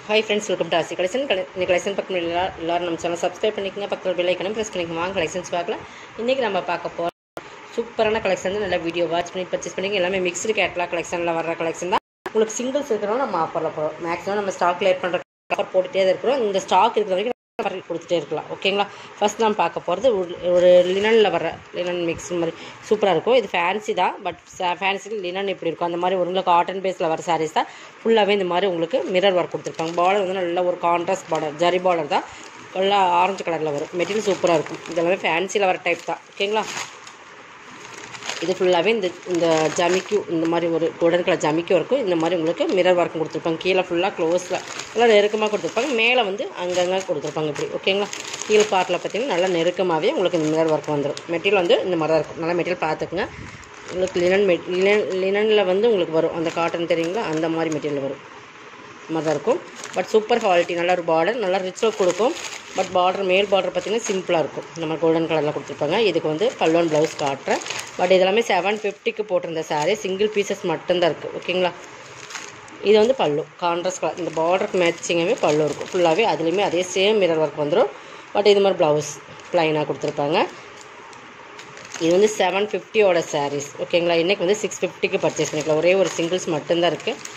hi friends welcome to Aashi collection கலை இந்த collection பக்கம் எல்லா எல்லாரும் நம்ம சேனல் சப்ஸ்கிரைப் பண்ணிக்கங்க பக்கத்தில் பெல் ஐக்கனும் ப்ரெஸ் பண்ணிக்கங்க வாங்க கலெக்ஷன்ஸ் பார்க்கலாம் இன்றைக்கி நம்ம பார்க்க போகிறோம் சூப்பரான கலெக்ஷன் தான் நல்லா வீடியோ வாட்ச் பண்ணி பர்ச்சேஸ் பண்ணிங்க எல்லாமே மிக்ஸ்டு கேட்லாக் கலெக்ஷனில் வர கலெக்ஷன் தான் உங்களுக்கு சிங்கிள்ஸ் இருக்கிறோம் நம்ம ஆஃபரில் போகிறோம் மேக்ஸிமம் நம்ம ஸ்டாக் லேட் பண்ணுற ஆஃபர் போட்டுகிட்டே தான் இருக்கிறோம் இந்த ஸ்டாக் இருக்கிற வரைக்கும் offer கொடுத்துட்டே இருக்கலாம் ஓகேங்களா ஃபர்ஸ்ட் நம்ம பார்க்க போகிறது ஒரு ஒரு லினனில் வர லினன் மிக்ஸ் மாதிரி சூப்பராக இருக்கும் இது ஃபேன்சி தான் பட் ஃபேன்சி லினன் எப்படி இருக்கும் அந்த மாதிரி ஒரு காட்டன் பேஸில் வர சாரீஸ் தான் ஃபுல்லாகவே இந்த மாதிரி உங்களுக்கு மிரர் ஒர்க் கொடுத்துருப்பாங்க பார்டர் வந்து நல்ல ஒரு கான்ட்ராஸ்ட் பார்டர் ஜரி பார்டர் தான் நல்லா ஆரஞ்சு கலரில் வரும் மெட்டீரியல் சூப்பராக இருக்கும் இதெல்லாமே ஃபேன்சியில் வர டைப் தான் ஓகேங்களா இது ஃபுல்லாகவே இந்த இந்த ஜமிக்கு இந்த மாதிரி ஒரு கோல்டன் கலர் ஜமிக்கும் இருக்கும் இந்த மாதிரி உங்களுக்கு மிரர் ஒர்க்கும் கொடுத்துருப்பாங்க கீழே ஃபுல்லாக க்ளோஸில் எல்லாம் நெருக்கமாக கொடுத்துருப்பாங்க மேலே வந்து அங்கங்கே கொடுத்துருப்பாங்க இப்படி ஓகேங்களா கீழே பார்ட்டில் பார்த்தீங்கன்னா நல்லா நெருக்கமாகவே உங்களுக்கு இந்த மிரர் ஒர்க் வந்துடும் மெட்டீரியல் வந்து இந்த மாதிரி தான் இருக்கும் நல்லா மெட்டீரியல் பார்த்துக்குங்க உங்களுக்கு லினன் மெட் லினன் லினனில் வந்து உங்களுக்கு வரும் அந்த காட்டன் தெரியுங்களா அந்த மாதிரி மெட்டீரியல் வரும் இந்த மாதிரி தான் இருக்கும் பட் சூப்பர் குவாலிட்டி நல்ல ஒரு பார்டர் நல்லா ரிச் லுக் கொடுக்கும் பட் பார்டர் மேல் பார்டர் பார்த்தீங்கன்னா சிம்பிளாக இருக்கும் நம்ம கோல்டன் கலரில் கொடுத்துருப்பாங்க இதுக்கு வந்து பல்லுவன் ப்ளவுஸ் காட்டுறேன் பட் இதெல்லாமே செவன் ஃபிஃப்டிக்கு போட்டிருந்த சாரீ சிங்கிள் பீசஸ் மட்டும்தான் இருக்குது ஓகேங்களா இது வந்து பல்லு கான்ட்ராஸ்ட் கலர் இந்த பார்டருக்கு மேட்சிங்காகவே பல்லு இருக்கும் ஃபுல்லாகவே அதுலேயுமே அதே சேம் மிரர் ஒர்க் வந்துடும் பட் இது மாதிரி ப்ளவுஸ் ப்ளைனாக கொடுத்துருப்பாங்க இது வந்து செவன் ஃபிஃப்டியோட சாரீஸ் ஓகேங்களா இன்றைக்கி வந்து சிக்ஸ் ஃபிஃப்டிக்கு பர்ச்சேஸ் பண்ணிக்கலாம் ஒரே ஒரு சிங்கிள்ஸ் மட்டும்தான் இருக்குது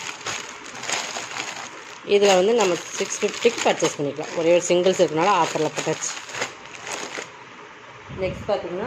இதில் வந்து நம்ம சிக்ஸ் ஃபிஃப்டிக்கு பர்ச்சேஸ் பண்ணிக்கலாம் ஒரே ஒரு சிங்கிள்ஸ் இருக்கனால ஆஃபரில் போட்டாச்சு நெக்ஸ்ட் பார்த்தீங்கன்னா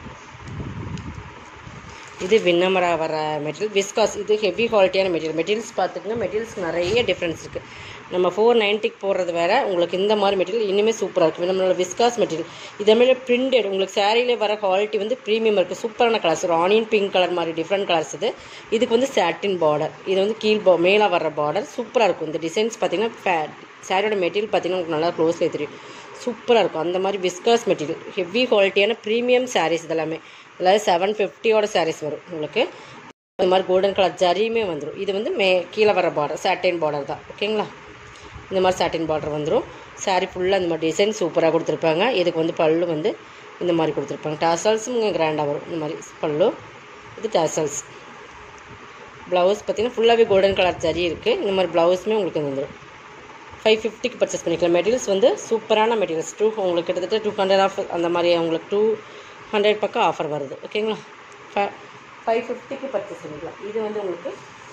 இது விண்ணமரா வர மெட்டீரியல் விஸ்காஸ் இது ஹெவி குவாலிட்டியான மெட்டீரியல் மெட்டீரியல்ஸ் பார்த்துக்கங்க மெட்டீரியல்ஸ் நிறைய டிஃப்ரென்ஸ் இருக்குது நம்ம ஃபோர் நைன்ட்டிக்கு போடுறது வேறு உங்களுக்கு இந்த மாதிரி மெட்டீரியல் இன்னுமே சூப்பராக இருக்கும் நம்மளோட விஸ்காஸ் மெட்டீரியல் இதே மாதிரி பிரிண்டட் உங்களுக்கு சாரியிலே வர குவாலிட்டி வந்து ப்ரீமியம் இருக்குது சூப்பரான கலர்ஸ் ஒரு ஆனியன் பிங்க் கலர் மாதிரி டிஃப்ரெண்ட் கலர்ஸ் இது இதுக்கு வந்து சாட்டின் பார்டர் இது வந்து கீழ் பா மேலே வர பார்டர் சூப்பராக இருக்கும் இந்த டிசைன்ஸ் பார்த்தீங்கன்னா ஃபே சாரியோட மெட்டீரியல் பார்த்தீங்கன்னா உங்களுக்கு நல்லா க்ளோஸ்லேயே தெரியும் சூப்பராக இருக்கும் அந்த மாதிரி விஸ்காஸ் மெட்டீரியல் ஹெவி குவாலிட்டியான ப்ரீமியம் சாரீஸ் இதெல்லாமே அதாவது செவன் ஃபிஃப்டியோட சாரீஸ் வரும் உங்களுக்கு இந்த மாதிரி கோல்டன் கலர் ஜரியுமே வந்துடும் இது வந்து மே கீழே வர பார்டர் சாட்டின் பார்டர் தான் ஓகேங்களா இந்த மாதிரி சாட்டின் பார்டர் வந்துடும் சாரீ ஃபுல்லாக இந்த மாதிரி டிசைன் சூப்பராக கொடுத்துருப்பாங்க இதுக்கு வந்து பல்லு வந்து இந்த மாதிரி கொடுத்துருப்பாங்க டாசல்ஸும் இங்கே கிராண்டாக வரும் இந்த மாதிரி பல்லு இது டாசல்ஸ் ப்ளவுஸ் பார்த்தீங்கன்னா ஃபுல்லாகவே கோல்டன் கலர் ஜரி இருக்குது இந்த மாதிரி ப்ளவுஸுமே உங்களுக்கு வந்துடும் ஃபைவ் ஃபிஃப்டிக்கு பர்ச்சேஸ் பண்ணிக்கலாம் மெட்டீரியல்ஸ் வந்து சூப்பரான மெட்டீரியல்ஸ் டூ உங்களுக்கு கிட்டத்தட்ட டூ ஹண்ட்ரட் ஆஃப் அந்த மாதிரி உங்களுக்கு டூ ஹண்ட்ரட் பக்கம் ஆஃபர் வருது ஓகேங்களா ஃபைவ் ஃபிஃப்டிக்கு பர்ச்சேஸ் பண்ணிக்கலாம் இது வந்து உங்களுக்கு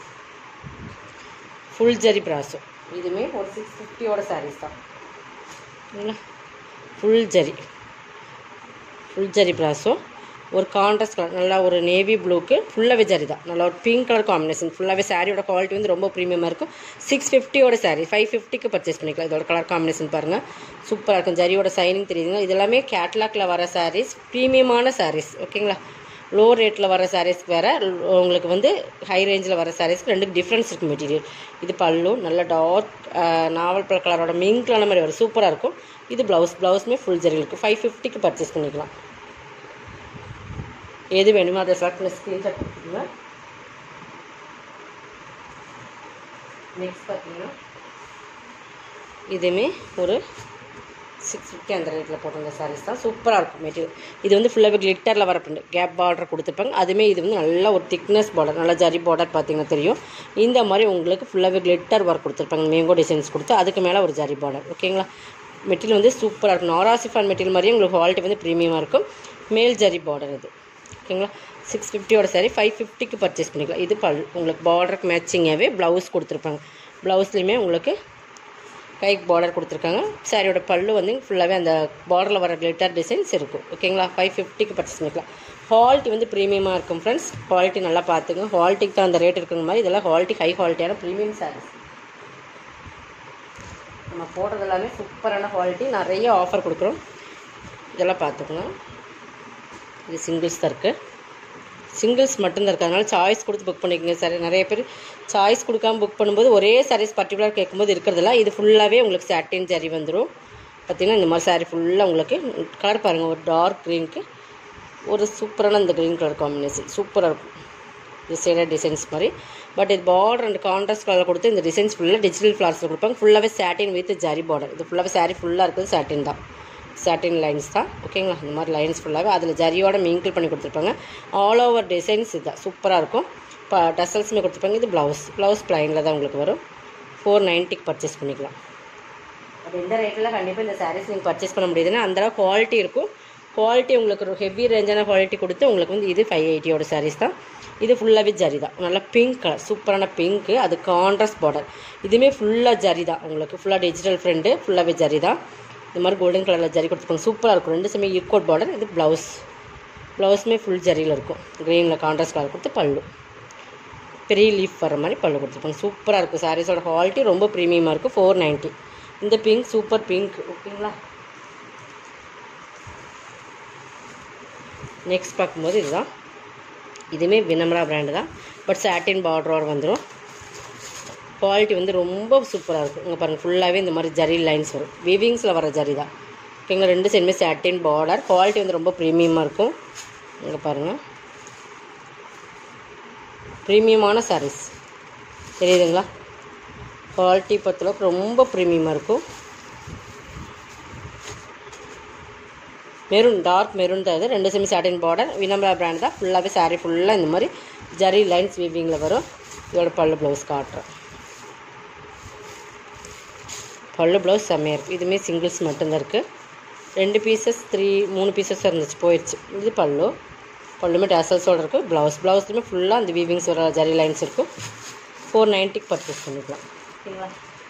ஃபுல் ஜரி ப்ராஸோ இதுவுமே ஒரு சிக்ஸ் ஃபிஃப்டியோட சாரீஸ் தான் ஓகேங்களா ஃபுல் ஜரி ஃபுல் ஜரி ப்ராஸோ ஒரு கான்ட்ராஸ்ட் கலர் நல்லா ஒரு நேவி ப்ளூக்கு ஃபுல்லாகவே ஜரி தான் நல்லா ஒரு பிங்க் கலர் காம்பினேஷன் ஃபுல்லாகவே சாரியோட குவாலிட்டி வந்து ரொம்ப ப்ரீமியமாக இருக்கும் சிக்ஸ் ஃபிஃப்டியோட சாரீ ஃபைவ் ஃபிஃப்டிக்கு பர்ச்சேஸ் பண்ணிக்கலாம் இதோட கலர் காம்பினேஷன் பாருங்கள் சூப்பராக இருக்கும் ஜரியோட சைனிங் தெரியுதுங்க இது எல்லாமே கேட்லாக்ல வர சாரீஸ் ப்ரீமியமான சாரீஸ் ஓகேங்களா லோ ரேட்டில் வர சாரீஸ்க்கு வேறு உங்களுக்கு வந்து ஹை ரேஞ்சில் வர சாரீஸ்க்கு ரெண்டுக்கு டிஃப்ரென்ஸ் இருக்குது மெட்டீரியல் இது பல்லு நல்ல டார்க் நாவல் பழ கலரோட மிங்க்லான மாதிரி வரும் சூப்பராக இருக்கும் இது ப்ளவுஸ் ப்ளவுஸுமே ஃபுல் ஜரி இருக்குது ஃபைவ் ஃபிஃப்டிக்கு பர்ச்சேஸ் பண்ணிக்கலாம் எது வேணுமோ அதை செலக்ட் பண்ணி ஸ்க்ரீன்ஷாட் கொடுத்துருங்க நெக்ஸ்ட் பார்த்தீங்கன்னா இதுவுமே ஒரு சிக்ஸ் ஃபிஃப்டி அந்த ரேட்டில் போட்டிருந்த சாரீஸ் தான் சூப்பராக இருக்கும் மெட்டீரியல் இது வந்து ஃபுல்லாகவே கிளிட்டரில் வர பிரிண்ட் கேப் பார்டர் கொடுத்துருப்பாங்க அதுவுமே இது வந்து நல்ல ஒரு திக்னஸ் பார்டர் நல்லா ஜரி பார்டர் பார்த்தீங்கன்னா தெரியும் இந்த மாதிரி உங்களுக்கு ஃபுல்லாகவே கிளிட்டர் ஒர்க் கொடுத்துருப்பாங்க மேங்கோ டிசைன்ஸ் கொடுத்து அதுக்கு மேலே ஒரு ஜரி பார்டர் ஓகேங்களா மெட்டீரியல் வந்து சூப்பராக இருக்கும் நாராசிஃபான் மெட்டீரியல் மாதிரியே உங்களுக்கு குவாலிட்டி வந்து ப்ரீமியமாக இருக்கும் மேல் ஜரி பார்டர் இது ஓகேங்களா சிக்ஸ் ஃபிஃப்டியோட சாரி ஃபைவ் ஃபிஃப்டிக்கு பர்ச்சேஸ் பண்ணிக்கலாம் இது பல் உங்களுக்கு பார்டருக்கு மேட்சிங்காகவே ப்ளவுஸ் கொடுத்துருப்பாங்க ப்ளவுஸ்லேயுமே உங்களுக்கு கைக்கு பார்டர் கொடுத்துருக்காங்க சாரியோட பல்லு வந்து ஃபுல்லாகவே அந்த பார்டரில் வர கிளிட்டர் டிசைன்ஸ் இருக்கும் ஓகேங்களா ஃபைவ் ஃபிஃப்டிக்கு பர்ச்சேஸ் பண்ணிக்கலாம் குவாலிட்டி வந்து ப்ரீமியமாக இருக்கும் ஃப்ரெண்ட்ஸ் குவாலிட்டி நல்லா பார்த்துங்க குவாலிட்டிக்கு தான் அந்த ரேட் இருக்கிற மாதிரி இதெல்லாம் குவாலிட்டி ஹை குவாலிட்டியான ப்ரீமியம் சாரீஸ் நம்ம போடுறது எல்லாமே சூப்பரான குவாலிட்டி நிறைய ஆஃபர் கொடுக்குறோம் இதெல்லாம் பார்த்துக்கணும் இது சிங்கிள்ஸ் தான் இருக்குது சிங்கிள்ஸ் மட்டும்தான் இருக்குது அதனால் சாய்ஸ் கொடுத்து புக் பண்ணிக்கோங்க சார் நிறைய பேர் சாய்ஸ் கொடுக்காம புக் பண்ணும்போது ஒரே சாரீஸ் பர்டிகுலர் கேட்கும்போது இருக்கிறதில்ல இது ஃபுல்லாகவே உங்களுக்கு சாட்டின் ஜரி வந்துடும் பார்த்திங்கன்னா இந்த மாதிரி சாரீ ஃபுல்லாக உங்களுக்கு கலர் பாருங்கள் ஒரு டார்க் க்ரீனுக்கு ஒரு சூப்பரான இந்த க்ரீன் கலர் காம்பினேஷன் சூப்பராக இருக்கும் இது சைடாக டிசைன்ஸ் மாதிரி பட் இது பார்டர் அண்ட் கான்ட்ராஸ்ட் கலர் கொடுத்து இந்த டிசைன்ஸ் ஃபுல்லாக டிஜிட்டல் ஃப்ளார்ஸில் கொடுப்பாங்க ஃபுல்லாகவே சாட்டின் வித் ஜரி பார்டர் இது ஃபுல்லாகவே சாரீ ஃபுல்லாக இருக்குது சாட்டின் தான் சாட்டின் லைன்ஸ் தான் ஓகேங்களா இந்த மாதிரி லைன்ஸ் ஃபுல்லாகவே அதில் ஜரியோட மிங்கிள் பண்ணி கொடுத்துருப்பாங்க ஆல் ஓவர் டிசைன்ஸ் இதுதான் சூப்பராக இருக்கும் இப்போ டசல்ஸுமே கொடுத்துருப்பாங்க இது ப்ளவுஸ் ப்ளவுஸ் ப்ளைனில் தான் உங்களுக்கு வரும் ஃபோர் நைன்ட்டிக்கு பர்ச்சேஸ் பண்ணிக்கலாம் அப்போ இந்த ரேட்டில் கண்டிப்பாக இந்த சாரீஸ் நீங்கள் பர்ச்சேஸ் பண்ண முடியுதுன்னா அந்தளவு குவாலிட்டி இருக்கும் குவாலிட்டி உங்களுக்கு ஒரு ஹெவி ரேஞ்சான குவாலிட்டி கொடுத்து உங்களுக்கு வந்து இது ஃபைவ் எயிட்டியோட சாரீஸ் தான் இது ஃபுல்லாகவே ஜரி தான் நல்லா பிங்க் கலர் சூப்பரான பிங்க்கு அது கான்ட்ராஸ்ட் பார்டர் இதுவுமே ஃபுல்லாக ஜரி தான் உங்களுக்கு ஃபுல்லாக டிஜிட்டல் ஃப்ரெண்டு ஃபுல்லாகவே ஜரி தான் இந்த மாதிரி கோல்டன் கலரில் ஜரி கொடுத்துருப்பாங்க சூப்பராக இருக்கும் ரெண்டு சமயம் ஈக்கோட் பார்டர் இது ப்ளவுஸ் ப்ளவுஸுமே ஃபுல் ஜரியில் இருக்கும் க்ரீனில் கான்ட்ராஸ்ட் கலர் கொடுத்து பல்லு பெரிய லீஃப் வர மாதிரி பல்லு கொடுத்துருப்பாங்க சூப்பராக இருக்கும் சாரீஸோட குவாலிட்டி ரொம்ப ப்ரீமியமாக இருக்கும் ஃபோர் நைன்ட்டி இந்த பிங்க் சூப்பர் பிங்க் ஓகேங்களா நெக்ஸ்ட் பார்க்கும்போது இதுதான் இதுவுமே வினம்ரா பிராண்டு தான் பட் சாட்டின் பார்டரோட வந்துடும் குவாலிட்டி வந்து ரொம்ப சூப்பராக இருக்கும் இங்கே பாருங்கள் ஃபுல்லாகவே இந்த மாதிரி ஜரி லைன்ஸ் வரும் வீவிங்ஸில் வர ஜரி தான் ஓகேங்களா ரெண்டு சைடுமே சாட்டின் பார்டர் குவாலிட்டி வந்து ரொம்ப ப்ரீமியமாக இருக்கும் இங்கே பாருங்கள் ப்ரீமியமான சாரீஸ் தெரியுதுங்களா குவாலிட்டி பொறுத்தளவுக்கு ரொம்ப ப்ரீமியமாக இருக்கும் மெரூன் டார்க் மெரூன் தான் இது ரெண்டு செமி சாட்டின் பார்டர் வினம்பரா பிராண்ட் தான் ஃபுல்லாகவே சாரீ ஃபுல்லாக இந்த மாதிரி ஜரி லைன்ஸ் வீவிங்கில் வரும் இதோட பல்லு ப்ளவுஸ் காட்டுறேன் பல்லு ப்ளவுஸ் செம்மையாக இருக்குது இதுவுமே சிங்கிள்ஸ் மட்டும்தான் இருக்குது ரெண்டு பீசஸ் த்ரீ மூணு பீசஸ் இருந்துச்சு போயிடுச்சு இது பல்லு பல்லுமே டேசல்ஸோடு இருக்குது ப்ளவுஸ் ப்ளவுஸ்லுமே ஃபுல்லாக அந்த வீவிங்ஸ் வர ஜரி லைன்ஸ் இருக்கும் ஃபோர் நைன்ட்டிக்கு பர்ச்சேஸ் பண்ணிக்கலாம் ஓகேங்களா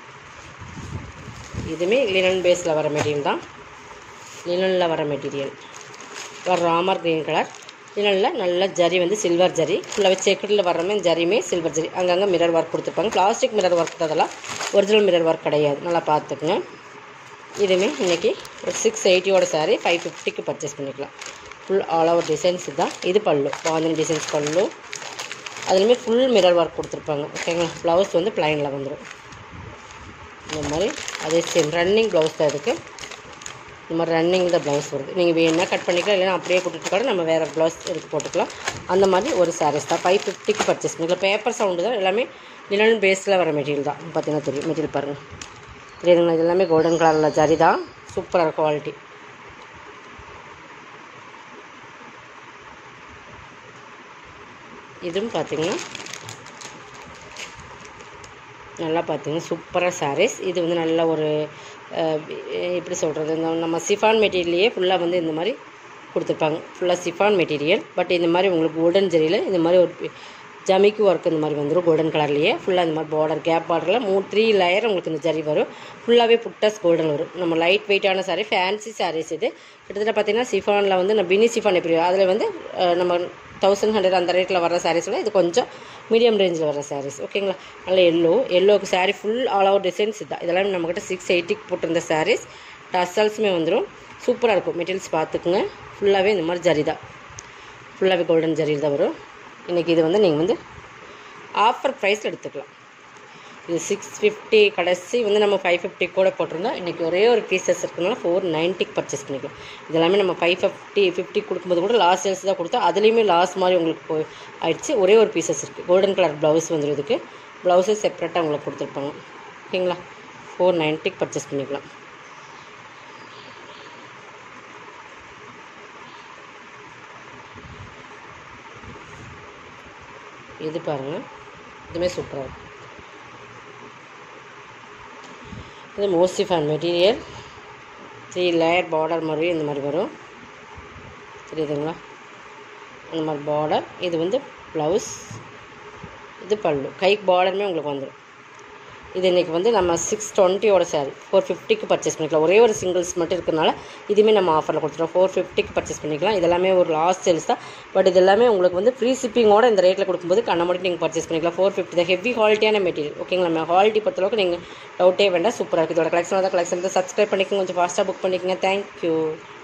இதுவுமே லினன் பேஸில் வர மெட்டீரியல் தான் லினனில் வர மெட்டீரியல் வர ராமர் க்ரீன் கலர் லினனில் நல்ல ஜரி வந்து சில்வர் ஜரி ஃபுல்லாகவே செக்கடில் வர மாதிரி ஜரியுமே சில்வர் ஜரி அங்கங்கே மிரர் ஒர்க் கொடுத்துருப்பாங்க பிளாஸ்டிக் மிரர் ஒர்க் அதெல்லாம் ஒரிஜினல் மிரர் ஒர்க் கிடையாது நல்லா பார்த்துக்குங்க இதுவுமே இன்றைக்கி ஒரு சிக்ஸ் எயிட்டியோட சாரீ ஃபைவ் ஃபிஃப்டிக்கு பர்ச்சேஸ் பண்ணிக்கலாம் ஃபுல் ஆல் ஓவர் டிசைன்ஸ் தான் இது பல்லு பாந்தன் டிசைன்ஸ் பல்லு அதுலேயுமே ஃபுல் மிரர் ஒர்க் கொடுத்துருப்பாங்க ஓகேங்களா ப்ளவுஸ் வந்து ப்ளைனில் வந்துடும் இந்த மாதிரி அதே சேம் ரன்னிங் ப்ளவுஸ் தான் இருக்குது இந்த மாதிரி ரன்னிங் தான் ப்ளவுஸ் வருது நீங்கள் வேணும்னா கட் பண்ணிக்கலாம் இல்லைன்னா அப்படியே கொடுத்துட்டு கூட நம்ம வேறு ப்ளவுஸ் எடுத்து போட்டுக்கலாம் அந்த மாதிரி ஒரு சாரீஸ் தான் ஃபைவ் ஃபிஃப்டிக்கு பர்ச்சேஸ் பண்ணிக்கலாம் பேப்பர் சவுண்டு தான் எல்லாமே லினன் பேஸில் வர மெட்டீரியல் தான் பார்த்தீங்கன்னா தெரியும் மெட்டீரியல் பாருங்கள் தெரியுதுங்களா இது எல்லாமே கோல்டன் கலரில் ஜரி தான் சூப்பராக இருக்கும் குவாலிட்டி இதுவும் பார்த்தீங்கன்னா நல்லா பார்த்தீங்கன்னா சூப்பராக சாரீஸ் இது வந்து நல்ல ஒரு அஹ், எப்படி சொல்கிறது இந்த நம்ம சிஃபான் மெட்டீரியல்லையே ஃபுல்லாக வந்து இந்த மாதிரி கொடுத்துருப்பாங்க ஃபுல்லாக சிஃபான் மெட்டீரியல் பட் இந்த மாதிரி உங்களுக்கு கோல்டன் ஜெரியில் இந்த மாதிரி ஒரு பி- ஜமிக்கு ஒர்க் இந்த மாதிரி வந்துடும் கோல்டன் கலர்லேயே ஃபுல்லாக இந்த மாதிரி பார்டர் கேப் பார்டரில் மூ த்ரீ லேயர் உங்களுக்கு இந்த ஜரி வரும் ஃபுல்லாகவே புட்டஸ் கோல்டன் வரும் நம்ம லைட் வெயிட்டான சாரீ ஃபேன்சி சாரீஸ் இது கிட்டத்தட்ட பார்த்தீங்கன்னா சிஃபானில் வந்து நான் பினி சிஃபான் எப்படி அதில் வந்து அஹ், நம்ம தௌசண்ட் ஹண்ட்ரட் அந்த ரேட்டில் வர சாரீஸோட இது கொஞ்சம் மீடியம் ரேஞ்சில் வர சாரீஸ் ஓகேங்களா நல்ல எல்லோ எல்லோக்கு sari full all over designs இதுதான் இதெல்லாம் நம்மக்கிட்ட சிக்ஸ் எயிட்டிக்கு போட்டிருந்த சாரீஸ் டசல்ஸுமே வந்துடும் சூப்பராக இருக்கும் மெட்டீரியல்ஸ் பார்த்துக்குங்க ஃபுல்லாகவே இந்த மாதிரி ஜரி தான் ஃபுல்லாகவே கோல்டன் ஜரியில் தான் வரும் இன்றைக்கி இது வந்து நீங்கள் வந்து ஆஃபர் ப்ரைஸில் எடுத்துக்கலாம் இது சிக்ஸ் ஃபிஃப்டி கடைசி வந்து நம்ம ஃபைவ் ஃபிஃப்டி கூட போட்டிருந்தோம் இன்றைக்கி ஒரே ஒரு பீசஸ் இருக்கனால ஃபோர் நைன்ட்டிக்கு பர்ச்சேஸ் பண்ணிக்கலாம் இதெல்லாமே நம்ம ஃபைவ் ஃபிஃப்டி ஃபிஃப்டி கொடுக்கும்போது கூட லாஸ்ட் சேல்ஸ் தான் கொடுத்தோம் அதுலேயுமே லாஸ் மாதிரி உங்களுக்கு போய் ஆயிடுச்சு ஒரே ஒரு பீசஸ் இருக்குது கோல்டன் கலர் ப்ளவுஸ் வந்துடும் இதுக்கு ப்ளவுஸு செப்பரேட்டாக உங்களுக்கு கொடுத்துருப்பாங்க ஓகேங்களா ஃபோர் நைன்ட்டிக்கு பர்ச்சேஸ் பண்ணிக்கலாம் இது பாருங்கள் இதுவுமே சூப்பராக இருக்கும் இது mostly fan material three layer border மாதிரி இந்த மாதிரி வரும் தெரியுதுங்களா அந்த மாதிரி பார்டர் இது வந்து ப்ளவுஸ் இது பல்லு கைக்கு பார்டருமே உங்களுக்கு வந்துடும் இது இன்றைக்கி வந்து நம்ம சிக்ஸ் டுவெண்ட்டியோட சாரி ஃபோர் ஃபிஃப்டிக்கு பர்ச்சேஸ் பண்ணிக்கலாம் ஒரே ஒரு சிங்கிள்ஸ் மட்டும் இருக்கனால இதுவுமே நம்ம ஆஃபரில் கொடுத்துருவோம் ஃபோர் ஃபிஃப்டிக்கு பர்ச்சேஸ் பண்ணிக்கலாம் இது எல்லாமே ஒரு லாஸ்ட் சேல்ஸ் தான் பட் இது எல்லாமே உங்களுக்கு வந்து ஃப்ரீ ஷிப்பிங்கோட இந்த ரேட்டில் கொடுக்கும்போது கண்ண மட்டும் நீங்கள் பர்ச்சேஸ் பண்ணிக்கலாம் ஃபோர் ஃபிஃப்டி தான் ஹெவி குவாலிட்டியான மெட்டீரியல் ஓகேங்களா நம்ம குவாலிட்டி பொறுத்தளவுக்கு நீங்கள் டவுட்டே வேண்டாம் சூப்பராக இருக்குது இதோட கலெக்ஷன் தான் கலெக்ஷன் தான் சப்ஸ்கிரைப் பண்ணிக்கோங்க கொஞ்சம் ஃபாஸ்ட்டாக புக் பண்ணிக்கோங்க தேங்க்யூ